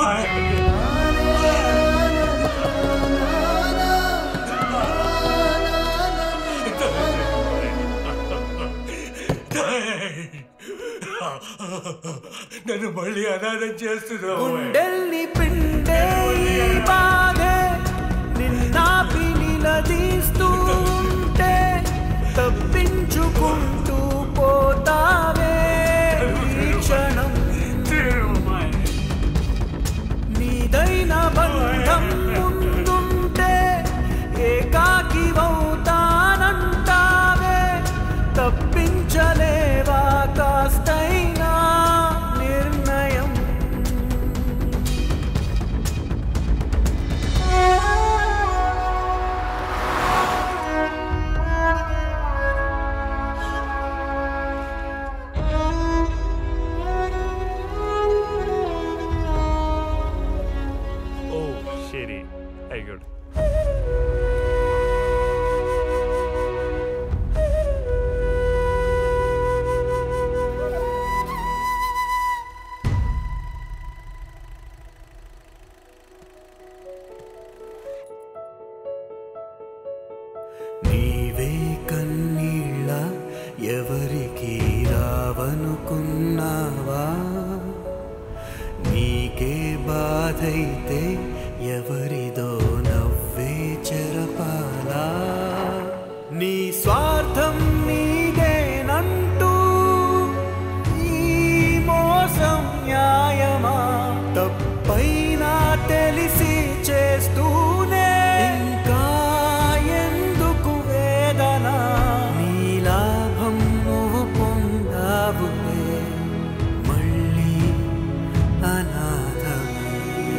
నన్ను మళ్ళీ అనాథం చేస్తున్నావు గుండెల్ని పిండే ఈ బాధే నిన్నాపి నిలదీస్తూ ఉంటే తప్పించుకుంటూ పోతావే ఈ క్షణం నీదైన బంధం ముందుంటే ఏకాకివవుతానంటావే తప్పించలేవా కాస్తైనా నిర్ణయం ഓ ശരി ആയിക്കോട്ടെ నీవే కన్నీళ్ళ ఎవరికి రావనుకున్నావా నీకే బాధైతే ఎవరిదో నవ్వే చెరపాలా నీ స్వార్థం నీదేనంటూ ఈ మోసం న్యాయమా తప్పైనా తెలిసి చేస్తూనే ఇంకా ఎందుకు వేదన నీ లాభం నువ్వు పొందావులే మళ్ళీ అనాథమే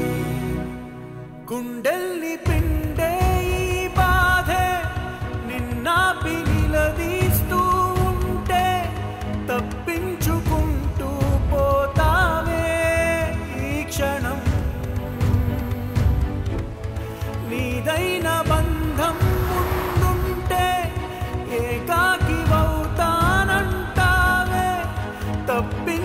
గుండెల్ని పిండే ఈ బాధే నిన్నాపి నిలదీస్తూ ఉంటే తప్పించుకుంటూ పోతావే ఈ క్షణం నీదైన బంధం ముందుంటే ఏకాకివవుతానంటావే తప్పి